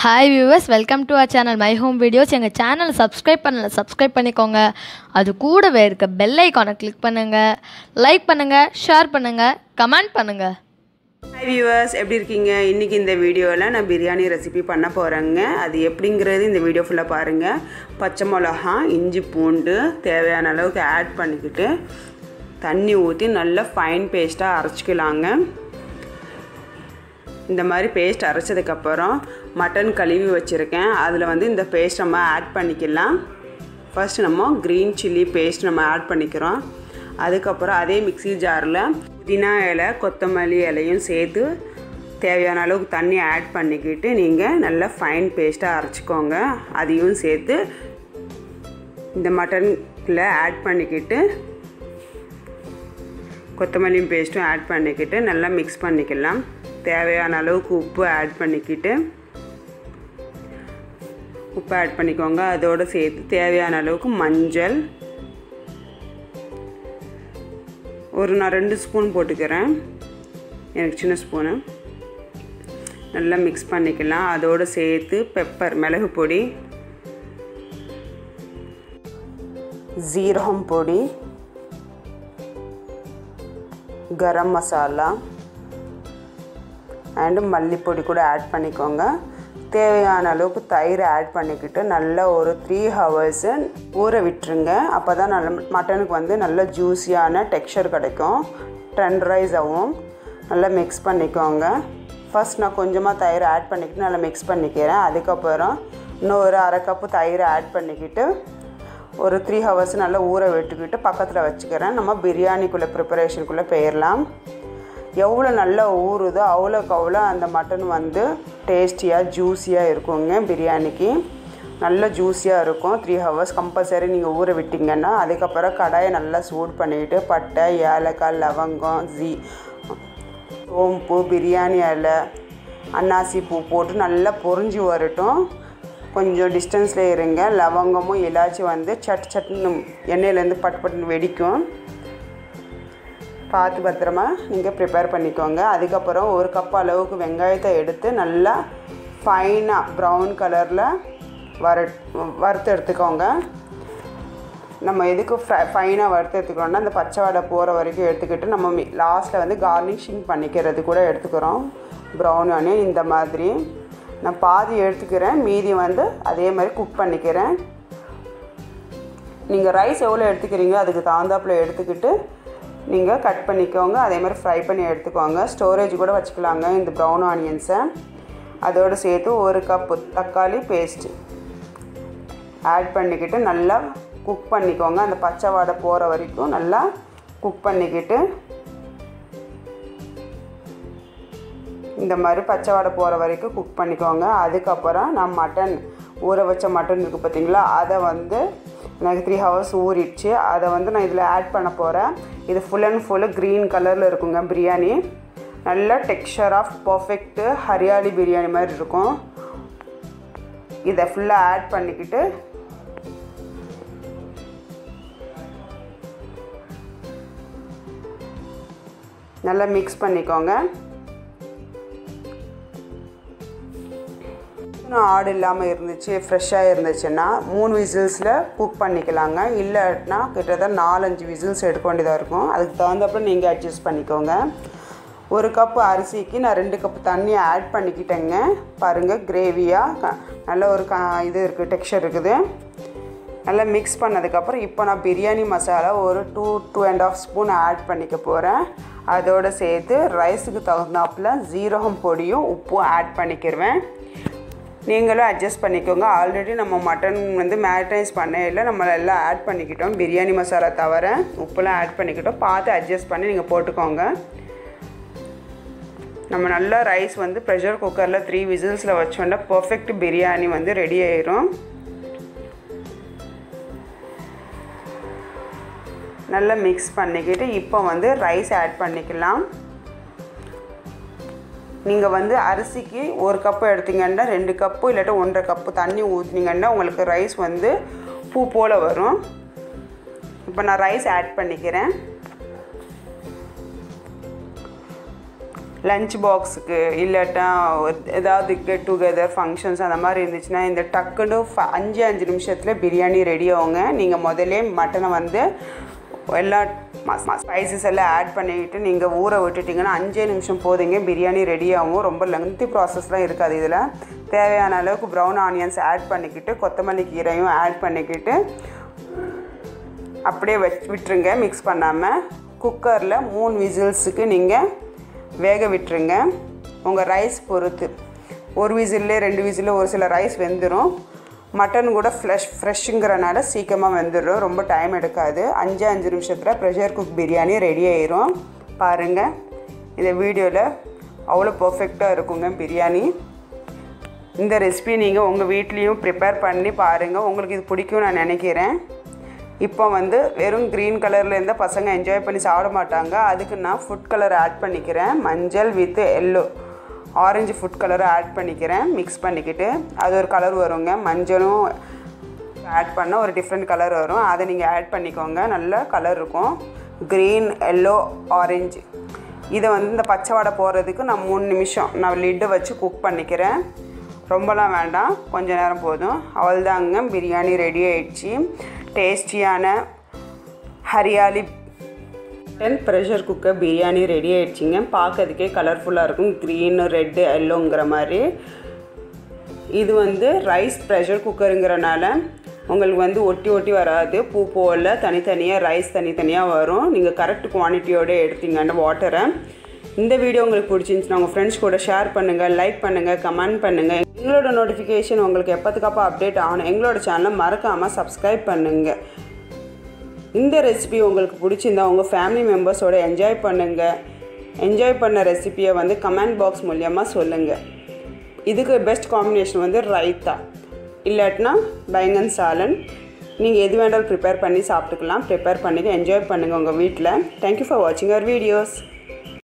hi viewers welcome to our channel my home videos எங்கள் சேனலை subscribe பண்ணல subscribe பண்ணிக்கோங்க அது கூடவே இருக்க பெல் ஐக்கானை கிளிக் பண்ணுங்கள் லைக் பண்ணுங்கள் ஷேர் பண்ணுங்கள் கமெண்ட் பண்ணுங்கள் ஹாய் வியூவர்ஸ் எப்படி இருக்கீங்க இன்றைக்கி இந்த வீடியோவில் நான் பிரியாணி ரெசிபி பண்ண போகிறேங்க அது எப்படிங்கிறது இந்த வீடியோ ஃபுல்லாக பாருங்கள் பச்சை மிளகா இஞ்சி பூண்டு தேவையான அளவுக்கு ஆட் பண்ணிக்கிட்டு தண்ணி ஊற்றி நல்லா ஃபைன் பேஸ்ட்டாக அரைச்சிக்கலாங்க இந்த மாதிரி பேஸ்ட் அரைச்சதுக்கப்புறம் மட்டன் கழுவி வச்சுருக்கேன் அதில் வந்து இந்த பேஸ்ட் நம்ம ஆட் பண்ணிக்கலாம் ஃபர்ஸ்ட் நம்ம க்ரீன் சில்லி பேஸ்ட் நம்ம ஆட் பண்ணிக்கிறோம் அதுக்கப்புறம் அதே மிக்ஸி ஜாரில் புதினா இலை கொத்தமல்லி இலையும் சேர்த்து தேவையான அளவுக்கு தண்ணி ஆட் பண்ணிக்கிட்டு நீங்கள் நல்லா ஃபைன் பேஸ்ட்டாக அரைச்சிக்கோங்க அதையும் சேர்த்து இந்த மட்டனில் ஆட் பண்ணிக்கிட்டு கொத்தமல்லி பேஸ்ட்டும் ஆட் பண்ணிக்கிட்டு நல்லா மிக்ஸ் பண்ணிக்கலாம் தேவையான அளவுக்கு உப்பு ஆட் பண்ணிக்கிட்டு உப்பு ஆட் பண்ணிக்கோங்க அதோடு சேர்த்து தேவையான அளவுக்கு மஞ்சள் ஒரு நான் ரெண்டு ஸ்பூன் போட்டுக்கிறேன் எனக்கு சின்ன ஸ்பூனு நல்லா மிக்ஸ் பண்ணிக்கலாம் அதோடு சேர்த்து பெப்பர் மிளகு பொடி ஜீரகம் பொடி கரம் மசாலா அண்டு மல்லிப்பொடி கூட ஆட் பண்ணிக்கோங்க தேவையான அளவுக்கு தயிர் ஆட் பண்ணிக்கிட்டு நல்லா ஒரு த்ரீ ஹவர்ஸு ஊற விட்டுருங்க அப்போ தான் நல்ல மட்டனுக்கு வந்து நல்ல ஜூஸியான டெக்ஸ்சர் கிடைக்கும் டெண்டரைஸ் ஆகும் நல்லா மிக்ஸ் பண்ணிக்கோங்க ஃபஸ்ட் நான் கொஞ்சமாக தயிர் ஆட் பண்ணிக்கிட்டு நல்லா மிக்ஸ் பண்ணிக்கிறேன் அதுக்கப்புறம் இன்னும் ஒரு அரை கப்பு தயிர் ஆட் பண்ணிக்கிட்டு ஒரு த்ரீ ஹவர்ஸ் நல்லா ஊற விட்டுக்கிட்டு பக்கத்தில் வச்சுக்கிறேன் நம்ம பிரியாணிக்குள்ளே ப்ரிப்பரேஷனுக்குள்ளே போயிடலாம் எவ்வளோ நல்லா ஊறுதோ அவ்வளோக்கு அவ்வளோ அந்த மட்டன் வந்து டேஸ்டியாக ஜூஸியாக இருக்குங்க பிரியாணிக்கு நல்ல ஜூஸியாக இருக்கும் த்ரீ ஹவர்ஸ் கம்பல்சரி நீங்கள் ஊற விட்டிங்கன்னா அதுக்கப்புறம் கடாயை நல்லா சூடு பண்ணிக்கிட்டு பட்டை ஏலக்காய் லவங்கம் ஜீ சோம்பு பிரியாணி இலை அன்னாசி பூ போட்டு நல்லா பொறிஞ்சி வரட்டும் கொஞ்சம் டிஸ்டன்ஸில் இருங்க லவங்கமும் இலாச்சி வந்து சட் சட்னு எண்ணெயிலேருந்து பட்டு பட்டுன்னு வெடிக்கும் பார்த்து பத்திரமா நீங்கள் ப்ரிப்பேர் பண்ணிக்கோங்க அதுக்கப்புறம் ஒரு கப் அளவுக்கு வெங்காயத்தை எடுத்து நல்லா ஃபைனாக ப்ரௌன் கலரில் வர வறுத்து எடுத்துக்கோங்க நம்ம எதுக்கு ஃப்ரை ஃபைனாக வறுத்து எடுத்துக்கிறோம்னா அந்த பச்சை வடை போகிற வரைக்கும் எடுத்துக்கிட்டு நம்ம மி லாஸ்ட்டில் வந்து கார்னிஷிங் பண்ணிக்கிறது கூட எடுத்துக்கிறோம் ப்ரௌன் ஆனியன் இந்த மாதிரி நான் பாதி எடுத்துக்கிறேன் மீதி வந்து அதே மாதிரி குக் பண்ணிக்கிறேன் நீங்கள் ரைஸ் எவ்வளோ எடுத்துக்கிறீங்களோ அதுக்கு தகுந்தாப்பில் எடுத்துக்கிட்டு நீங்கள் கட் பண்ணிக்கோங்க அதே மாதிரி ஃப்ரை பண்ணி எடுத்துக்கோங்க ஸ்டோரேஜ் கூட வச்சுக்கலாங்க இந்த ப்ரௌன் ஆனியன்ஸை அதோடு சேர்த்து ஒரு கப்பு தக்காளி பேஸ்ட்டு ஆட் பண்ணிக்கிட்டு நல்லா குக் பண்ணிக்கோங்க அந்த பச்சை வாடை போகிற வரைக்கும் நல்லா குக் பண்ணிக்கிட்டு இந்த மாதிரி பச்சை வாடை போகிற வரைக்கும் குக் பண்ணிக்கோங்க அதுக்கப்புறம் நான் மட்டன் ஊற வச்ச மட்டன் இருக்குது பார்த்தீங்களா அதை வந்து எனக்கு த்ரீ ஹவர்ஸ் ஊறிடுச்சு அதை வந்து நான் இதில் ஆட் பண்ண போகிறேன் இது ஃபுல் அண்ட் ஃபுல்லு க்ரீன் கலரில் இருக்குங்க பிரியாணி நல்ல texture of perfect Hariyali biryani மாதிரி இருக்கும் இதை ஃபுல்லாக ஆட் பண்ணிக்கிட்டு நல்லா மிக்ஸ் பண்ணிக்கோங்க இன்னும் ஆடு இல்லாமல் இருந்துச்சு ஃப்ரெஷ்ஷாக இருந்துச்சுன்னா மூணு விசில்ஸில் குக் பண்ணிக்கலாங்க இல்லைன்னா கிட்டத்தட்ட நாலஞ்சு விசில்ஸ் எடுக்க வேண்டியதாக இருக்கும் அதுக்கு தகுந்தப்ப நீங்கள் அட்ஜஸ்ட் பண்ணிக்கோங்க ஒரு கப்பு அரிசிக்கு நான் ரெண்டு கப்பு தண்ணி ஆட் பண்ணிக்கிட்டேங்க பாருங்கள் கிரேவியாக நல்ல ஒரு க இது இருக்குது டெக்ஸ்சர் இருக்குது நல்லா மிக்ஸ் பண்ணதுக்கப்புறம் இப்போ நான் பிரியாணி மசாலா ஒரு two two and half spoon add பண்ணிக்க போகிறேன் அதோடு சேர்த்து ரைஸுக்கு தகுந்தாப்பில் ஜீரகம் பொடியும் உப்பும் ஆட் பண்ணிக்கிடுவேன் நீங்களும் அட்ஜஸ்ட் பண்ணிக்கோங்க ஆல்ரெடி நம்ம மட்டன் வந்து மேரினைஸ் பண்ணையில் நம்ம எல்லாம் ஆட் பண்ணிக்கிட்டோம் பிரியாணி மசாலா தவிர உப்புலாம் ஆட் பண்ணிக்கிட்டோம் பார்த்து அட்ஜஸ்ட் பண்ணி நீங்கள் போட்டுக்கோங்க நம்ம நல்லா ரைஸ் வந்து ப்ரெஷர் குக்கரில் த்ரீ விசில்ஸில் வச்சோன்னா பர்ஃபெக்ட் பிரியாணி வந்து ரெடி ஆயிரும் நல்லா மிக்ஸ் பண்ணிக்கிட்டு இப்போ வந்து ரைஸ் ஆட் பண்ணிக்கலாம் நீங்கள் வந்து அரிசிக்கு ஒரு கப்பு எடுத்தீங்கன்னா ரெண்டு கப்பு இல்லாட்டி ஒன்றரை கப்பு தண்ணி ஊற்றினீங்கன்னா உங்களுக்கு ரைஸ் வந்து பூ போல் வரும் இப்போ நான் ரைஸ் ஆட் பண்ணிக்கிறேன் லஞ்ச் பாக்ஸுக்கு இல்லாட்டா ஏதாவது கெட் டுகெதர் ஃபங்க்ஷன்ஸ் அந்த மாதிரி இருந்துச்சுன்னா இந்த டக்குன்னு ஃப- அஞ்சு அஞ்சு நிமிஷத்தில் பிரியாணி ரெடி ஆகுங்க நீங்கள் முதல்லே மட்டனை வந்து எல்லா ஸ்பைசஸ் எல்லாம் ஆட் பண்ணிக்கிட்டு நீங்கள் ஊற விட்டுட்டிங்கன்னா அஞ்சே நிமிஷம் போதுங்க பிரியாணி ரெடி ஆகும் ரொம்ப லெங்தி ப்ராசஸ்லாம் இருக்காது இதில் தேவையான அளவுக்கு ப்ரௌன் ஆனியன்ஸ் ஆட் பண்ணிக்கிட்டு கொத்தமல்லி கீரையும் ஆட் பண்ணிக்கிட்டு அப்படியே வச் விட்டுருங்க மிக்ஸ் பண்ணாமல் குக்கரில் மூணு விசில்ஸுக்கு நீங்கள் வேக விட்டுருங்க உங்கள் ரைஸ் பொறுத்து ஒரு விசில்லே ரெண்டு விசிலில் ஒரு சில ரைஸ் வெந்துடும் மட்டன் கூட ஃப்ரெஷ் ஃப்ரெஷ்ஷுங்கிறனால சீக்கிரமாக வெந்துடும் ரொம்ப டைம் எடுக்காது அஞ்சு அஞ்சு நிமிஷத்தில் ப்ரெஷர் குக் பிரியாணி ரெடி ஆயிரும் பாருங்கள் இந்த வீடியோவில் அவ்வளோ பர்ஃபெக்டாக இருக்குங்க பிரியாணி இந்த ரெசிபி நீங்கள் உங்கள் வீட்லேயும் ப்ரிப்பேர் பண்ணி பாருங்கள் உங்களுக்கு இது பிடிக்கும் நான் நினைக்கிறேன் இப்போ வந்து வெறும் க்ரீன் கலரில் இருந்தால் பசங்க என்ஜாய் பண்ணி சாப்பிட மாட்டாங்க அதுக்கு நான் ஃபுட் கலர் ஆட் பண்ணிக்கிறேன் மஞ்சள் வித் எல்லோ ஆரஞ்சு ஃபுட் கலரை ஆட் பண்ணிக்கிறேன் மிக்ஸ் பண்ணிக்கிட்டு அது ஒரு கலர் வருங்க மஞ்சளும் ஆட் பண்ணால் ஒரு டிஃப்ரெண்ட் கலர் வரும் அதை நீங்கள் ஆட் பண்ணிக்கோங்க நல்ல கலர் இருக்கும் க்ரீன் எல்லோ ஆரஞ்சு இதை வந்து இந்த பச்சை வடை போடுறதுக்கு நான் மூணு நிமிஷம் நான் லிட்டு வச்சு குக் பண்ணிக்கிறேன் ரொம்பலாம் வேண்டாம் கொஞ்ச நேரம் போதும் அவ்வளோதாங்க பிரியாணி ரெடி ஆயிடுச்சு டேஸ்டியான Hariyali ten pressure cooker biryani ready ஆயிடுச்சுங்க பார்க்கறதுக்கே கலர்ஃபுல்லாக இருக்கும் க்ரீனு ரெட்டு எல்லோங்கிற மாதிரி இது வந்து ரைஸ் ப்ரெஷர் குக்கருங்கிறனால உங்களுக்கு வந்து ஒட்டி ஒட்டி வராது பூ போல் தனித்தனியாக ரைஸ் தனித்தனியாக வரும் நீங்கள் கரெக்ட் குவான்டிட்டியோடு எடுத்தீங்கன்னா வாட்டரை இந்த வீடியோ உங்களுக்கு பிடிச்சிருந்துச்சுன்னா உங்கள் ஃப்ரெண்ட்ஸ் கூட ஷேர் பண்ணுங்கள் லைக் பண்ணுங்கள் கமெண்ட் பண்ணுங்கள் எங்களோட நோட்டிஃபிகேஷன் உங்களுக்கு எப்போத்துக்கப்போ அப்டேட் ஆகணும் எங்களோட சேனலை மறக்காமல் சப்ஸ்கிரைப் பண்ணுங்கள் இந்த ரெசிபி உங்களுக்கு பிடிச்சிருந்தா உங்கள் ஃபேமிலி மெம்பர்ஸோட என்ஜாய் பண்ணுங்கள் என்ஜாய் பண்ண ரெசிபியை வந்து கமெண்ட் பாக்ஸ் மூலியமாக சொல்லுங்கள் இதுக்கு பெஸ்ட் காம்பினேஷன் வந்து ரைத்தா இல்லாட்டினா பயங்கன் சாலன் நீங்கள் எது வேண்டாலும் ப்ரிப்பேர் பண்ணி சாப்பிட்டுக்கலாம் ப்ரிப்பேர் பண்ணிட்டு என்ஜாய் பண்ணுங்கள் உங்கள் வீட்டில் தேங்க்யூ ஃபார் வாட்சிங் அவர் வீடியோஸ்